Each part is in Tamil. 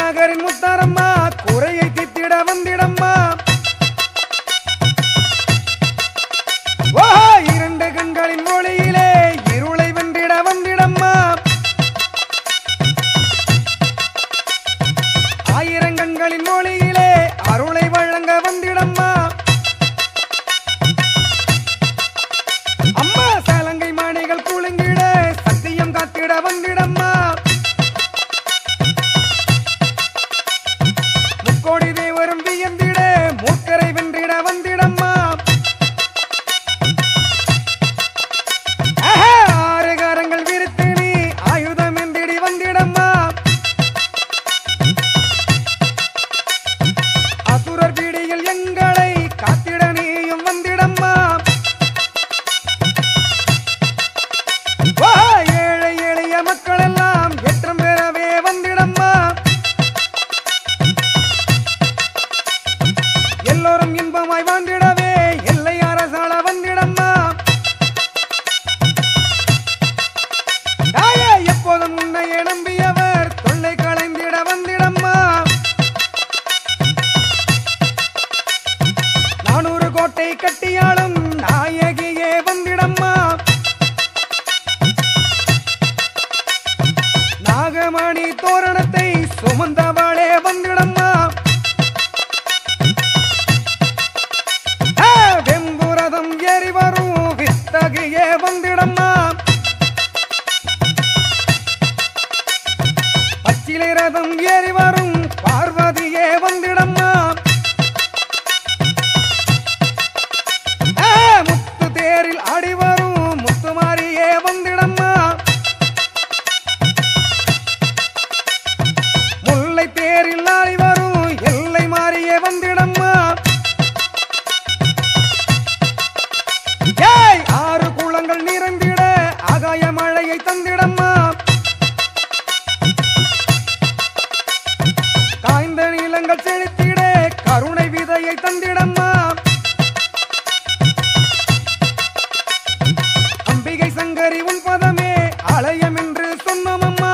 நகரின் முத்தாரம்மா குறையை தித்திட வந்திடம்மா ஓ இரண்டு கண்களின் மொழியிலே இருளை வென்றிட வந்திடம்மா ஆயிரம் கண்களின் மொழியிலே அருளை வழங்க வந்திடம்மா அம்மா சலங்கை மாணிகள் குலுங்கிட சத்தியம் காத்திட வந்திடம்மா முக்கோடி தேவரும் வியந்திட மூக்கரை வென்றிட வந்திடம்மா ஆஹா, ஆறு கரங்கள் விரித்து நீ ஆயுதம் என்றிடி வந்திடம்மா அசுரர் பிடியில் எங்களை காத்திட நீயும் வந்திடம்மா வா, ஏழை எளிய மக்கள் எல்லாம் ஏற்றம் பெறவே வந்திடம்மா எல்லோரும் இன்பமாய் வாழ்ந்திடவே எல்லை அரசாள வந்திடம்மா தாயே எப்போதும் உன்னையே நம்பியவர் தொல்லை களைந்திட வந்திடம்மா நானூறு கோட்டை கட்டியாலும் நாயகியே வந்திடம்மா நாகமணி தோரணத்தை சுமந்தவளே வந்திடம்மா ஆ, வெம்புரதம் ஏறி வரும் வித்தகியே வந்திடம்மா பச்சிலை ரதம் ஏறி வரும் பார்வதியே வந்திடம்மா ஆ, முத்து தேரில் ஆடி வரும் முத்துமாரியே வந்திடம்மா முல்லை தேரில் ஆடி வரும் எல்லை மாறியே வந்திடம்மா ஏய் ஆறு குளங்கள் நிறைந்திட ஆகாய மழையை தந்திடம்மா காய்ந்த நீளங்கள் செழித்திட கருணை விதையை தந்திடம்மா அம்பிகை சங்கரி உன் பதமே அலையம் என்று சொன்னோமம்மா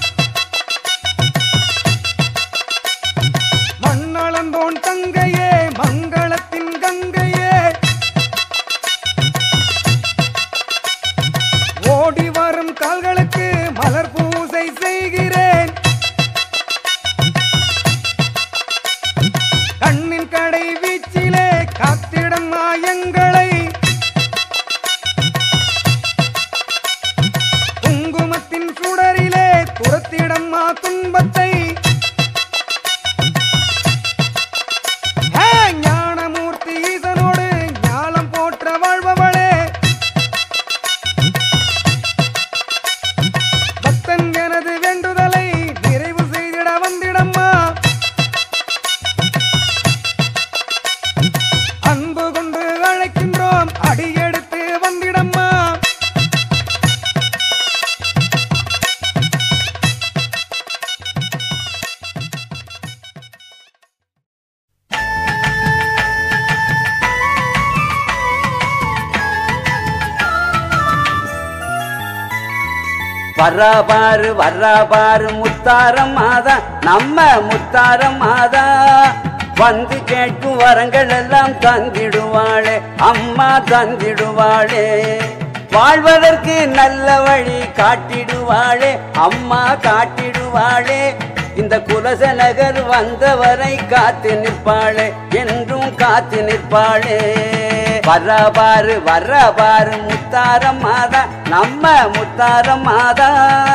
மண்ணளந்தோன் தங்கையே மங்களத்தின் கங்கையே ஓடி வரும் கால்களுக்கு மலர் பூசை செய்கிறேன் கண்ணின் கடை வீச்சிலே காத்திடம் எங்களை குங்குமத்தின் சுடரிலே துரத்திடம்மா துன்பத்தை ஆ, ஞானமூர்த்தி ஈசனோடு ஞாலம் போற்ற வாழ்பவளே பக்தன் எனது வேண்டுதலை நிறைவு செய்திட வந்திடம்மா அன்பு கொண்டு அழைக்கின்றோம் அடியெடுத்து வந்திடம்மா வர்றா பாரு வர்றா பாரு முத்தாரம் மாதா நம்ம முத்தாரம் மாதா வந்து கேட்கும் வரங்கள் எல்லாம் தந்திடுவாளே அம்மா தந்திடுவாளே வாழ்வதற்கு நல்ல வழி காட்டிடுவாளே அம்மா காட்டிடுவாளே இந்த குலச நகர் வந்தவரை காத்து நிற்பாளே என்றும் காத்து நிற்பாளே வர்ற பாரு வர்ற பாரு முத்தாரம் மாதா நம்ம முத்தாரம் மாதா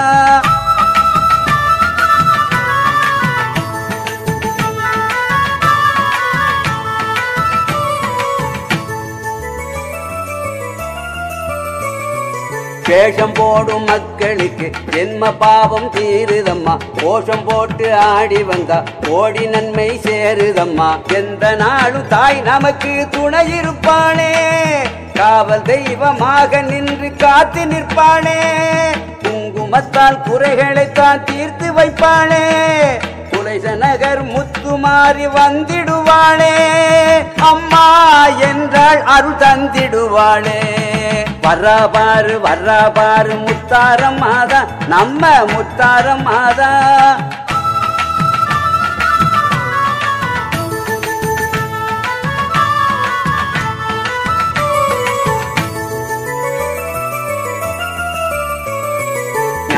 வேஷம் போடும் மக்களுக்கு ஜென்ம பாவம் தீருதம்மா கோஷம் போட்டு ஆடி வந்தா ஓடி நன்மை சேருதம்மா எந்த நாளும் தாய் நமக்கு துணை இருப்பாளே காவல் தெய்வமாக நின்று காத்து நிற்பாளே குங்குமத்தால் குறைகளைத்தான் தீர்த்து வைப்பாளே குலைச நகர் முத்துமாறி வந்திடுவாளே அம்மா என்றாள் அருள் தந்திடுவாளே வர்றா பாரு வர்றா பாரு முத்தாரம் மாதா நம்ம முத்தாரம் மாதா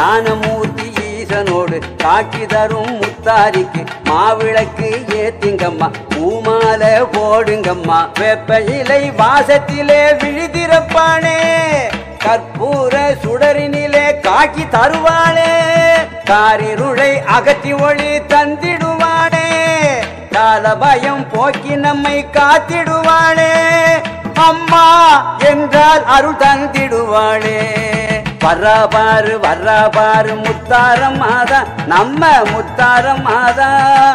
ஞானமூர்த்தி ஈசனோடு காட்சி தரும் முத்தாரிக்கு மாவிளக்கு ஏத்திங்கம்மா பூமாலை போடுங்கம்மா வெப்ப இலை வாசத்திலே விழுதிறப்பானே கற்பூர சுடரினிலே காட்சி தருவாளே காரிருளை அகற்றி ஒளி தந்திடுவானே கால பயம் போக்கி நம்மை காத்திடுவாளே அம்மா என்றால் அருள் தந்திடுவாளே வர்றா பாரு வர்றா பாரு முத்தாரம் மாதா நம்ம முத்தாரம் மாதா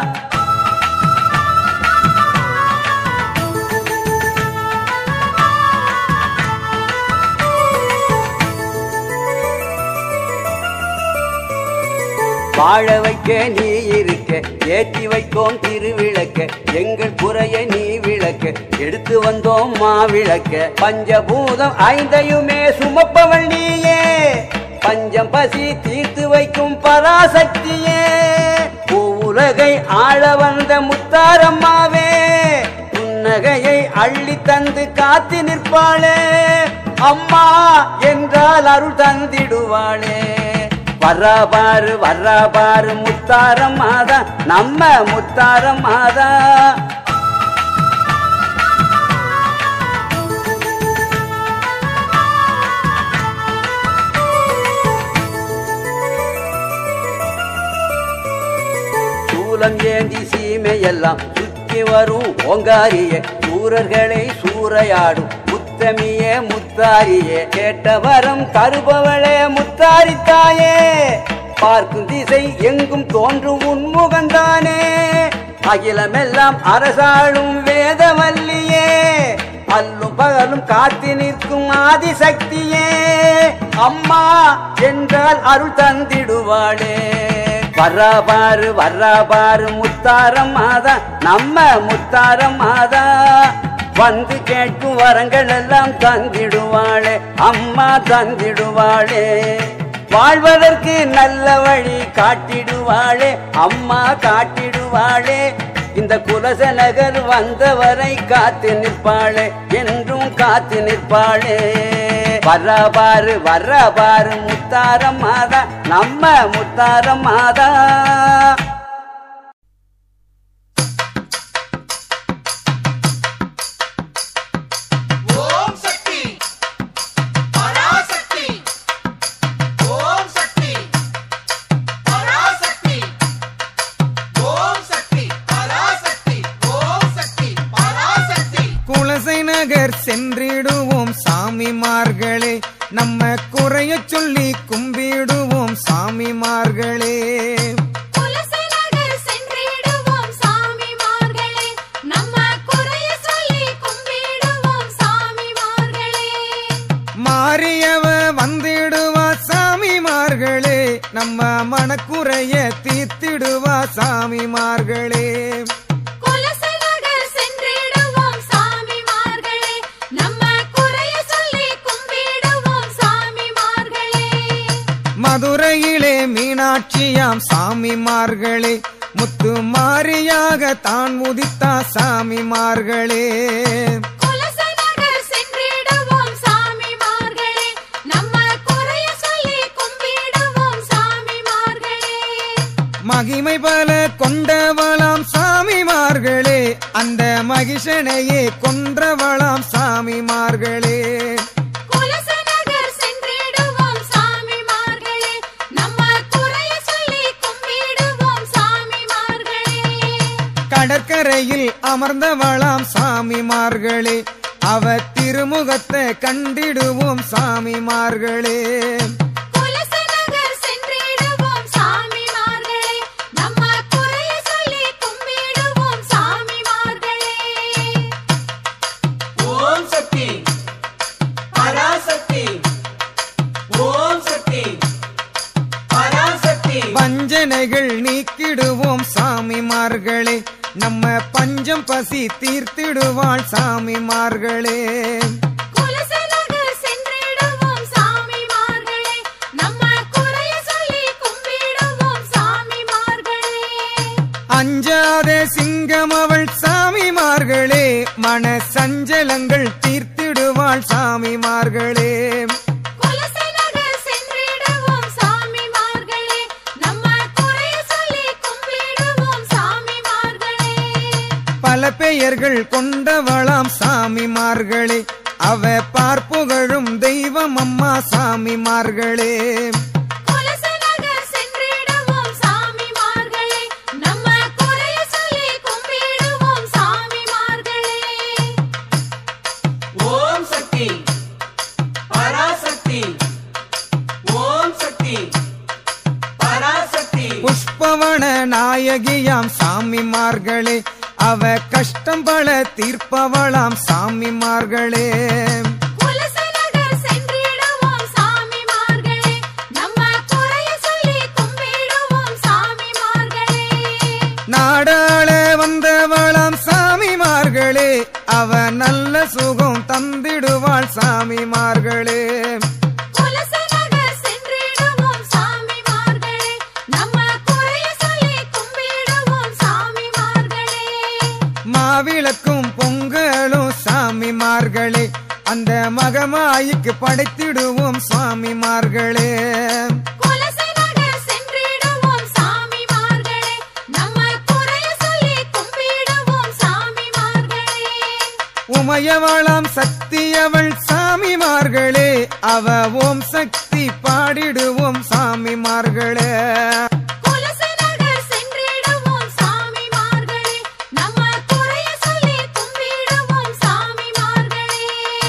வாழ வைக்க நீ இருக்க ஏற்றி வைக்கோம் திருவிளக்க எங்கள் குறைய நீ விளக்க எடுத்து வந்தோம் மாவிளக்க பஞ்சபூதம் ஐந்தையுமே சுமப்பவள் நீயே பஞ்சம் பசி தீர்த்து வைக்கும் பராசக்தியே பூவுலகை ஆள வந்த முத்தாரம்மாவே புன்னகையை அள்ளி தந்து காத்து நிற்பாளே அம்மா என்றால் அருள் தந்திடுவாளே வர்றா பாரு வர்றா பாரு முத்தாரம் மாதா நம்ம முத்தாரம் மாதா சூலம் ஏந்தி சீமையெல்லாம் சுற்றி வரும் ஓங்காரிய சூரர்களை சூறையாடும் முத்தமியே முத்தாரியே கேட்ட வரம் தருபவளே முத்தாரித்தாயே பார்க்கும் திசை எங்கும் தோன்றும் உன்முகந்தானே அகிலமெல்லாம் அரசாளும் வேதவல்லியே அல்லும் பகலும் காத்து நிற்கும் ஆதிசக்தியே அம்மா என்றால் அருள் தந்திடுவாளே வர்றா பாரு வர்றா பாரு முத்தாரம் மாதா நம்ம முத்தாரம் மாதா வந்து கேட்கும் வரங்கள் எல்லாம் தந்திடுவாளே அம்மா தந்திடுவாளே வாழ்வதற்கு நல்ல வழி காட்டிடுவாளே அம்மா காட்டிடுவாளே இந்த குலச நகர் வந்தவரை காத்து நிற்பாளே என்றும் காத்து நிற்பாளே வர்றா பாரு வர்றா பாரு முத்தாரம் மாதா நம்ம முத்தாரம் மாதா ஓம் சக்தி பராசக்தி ஓம் சக்தி பராசக்தி ஓம் சக்தி பராசக்தி ஓம் சக்தி பராசக்தி குலசை நகர் சென்றிடுவோம் சாமிமார்களே நம்ம குறைய சொல்லி கும்பிடுவோம் சாமிமார்களே குலசநகர் சென்றிடுவோம் சாமிமார்களே நம்ம குறைய சொல்லி கும்பிடுவோம் சாமிமார்களே மாறியவ வந்திடுவா சாமிமார்களே நம்ம மனக்குறைய தீர்த்திடுவா சாமிமார்களே குலசநகர் சென்றிடுவோம் சாமிமார்களே நம்ம குறைய சொல்லி கும்பிடுவோம் சாமிமார்களே மதுரையிலே மீனாட்சியாம் சாமிமார்களே முத்து மாரியாக தான் உதித்தா சாமிமார்களே குலசநகர் சென்றிடுவோம் சாமிமார்களே நம்ம குறைய சொல்லி கும்பிடுவோம் சாமிமார்களே மகிமை பல கொண்டவளாம் சாமிமார்களே அந்த மகிஷனையே கொன்றவளாம் சாமிமார்களே குலசநகர் சென்றிடுவோம் சாமிமார்களே நம்ம குறைய சொல்லி கும்பிடுவோம் சாமிமார்களே கடற்கரையில் அமர்ந்தவளாம் சாமிமார்களே அவ திருமுகத்தை கண்டிடுவோம் சாமிமார்களே குலசநகர் சென்றிடுவோம் சாமிமார்களே நம்ம குறைய சொல்லி கும்பிடுவோம் சாமிமார்களே ஓம் சக்தி பராசக்தி ஓம் சக்தி பராசக்தி வஞ்சனைகள் நீக்கிடுவோம் சாமிமார்களே நம்ம பஞ்சம் பசி தீர்த்திடுவாள் சாமிமார்களே குலசநகர் சென்றிடுவோம் சாமிமார்களே நம்ம குறைய சொல்லி கும்பிடுவோம் சாமிமார்களே அஞ்சாத சிங்கம் அவள் சாமிமார்களே மன சஞ்சலங்கள் தீர்த்திடுவாள் சாமிமார்களே குலசநகர் சென்றிடுவோம் சாமிமார்களே பல பெயர்கள் கொண்டவளாம் சாமிமார்களே அவ பார்ப்புகழும் தெய்வம் அம்மா சாமிமார்களே குலசநகர் சென்றிடுவோம் சாமிமார்களே நம்ம குறைய சொல்லி கும்பிடுவோம் சாமிமார்களே ஓம் சக்தி பராசக்தி ஓம் சக்தி பராசக்தி புஷ்பவன நாயகியாம் சாமிமார்களே அவ கஷ்டம் பல தீர்ப்பவளாம் சாமிமார்களே குலசநகர் சென்றிடுவோம் சாமிமார்களே நம்ம குறைய சொல்லி கும்பிடுவோம் சாமிமார்களே நாடாள வந்தவளாம் சாமிமார்களே அவ நல்ல சுகம் தந்திடுவாள் சாமிமார்களே குலசநகர் சென்றிடுவோம் சாமிமார்களே நம்ம குறைய சொல்லி கும்பிடுவோம் சாமிமார்களே மாவிளக்கும் பொங்கலும் சாமிமார்களே அந்த மகமாய்க்கு படைத்திடுவோம் சுவாமிமார்களே குலசநகர் சென்றிடுவோம் சாமிமார்களே நம்ம குறைய சொல்லி கும்பிடுவோம் சாமிமார்களே உமையவளாம் சக்தியவள் சாமிமார்களே அவ ஓம் சக்தி பாடிடுவோம் சாமிமார்களே குலசநகர் சென்றிடுவோம் சாமிமார்களே நம்ம குறைய சொல்லி கும்பிடுவோம் சாமிமார்களே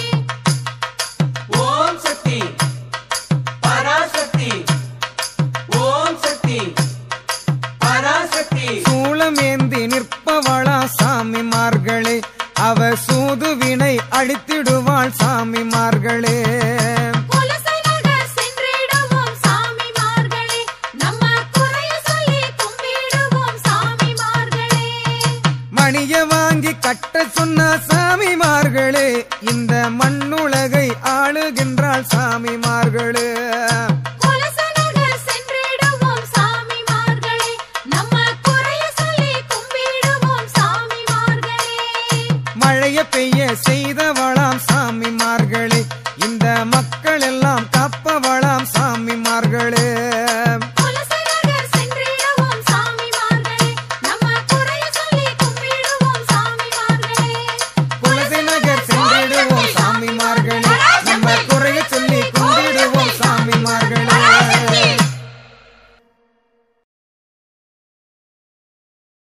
ஓம் சக்தி பராசக்தி ஓம் சக்தி பராசக்தி சூளமேந்தி நிற்பவளா சாமிமார்களே அவ சூதுவினை அழித்திடுவாள் சாமிமார்களே குலசநகர் சென்றிடுவோம் சாமிமார்களே நம்ம குறைய சொல்லி கும்பிடுவோம் சாமிமார்களே மணிய வாங்கி கட்ட சொன்ன சாமிமார்களே இந்த மண்ணுலகை ஆளுகின்றாள் சாமிமார்களே குலசநகர் சென்றிடுவோம் சாமிமார்களே நம்ம குறைய சொல்லி கும்பிடுவோம் சாமிமார்களே மழைய பெய்ய செய்தவளாம் சாமிமார்களே இந்த மக்கள் எல்லாம் காப்பவளாம் சாமிமார்களே குலசநகர் சென்றிடுவோம் சாமிமார்களே நம்ம குறைய சொல்லி கும்பிடுவோம் சாமிமார்களே குலசை நகர் சென்றிடுவோம் சாமிமார்களே நம்ம குறை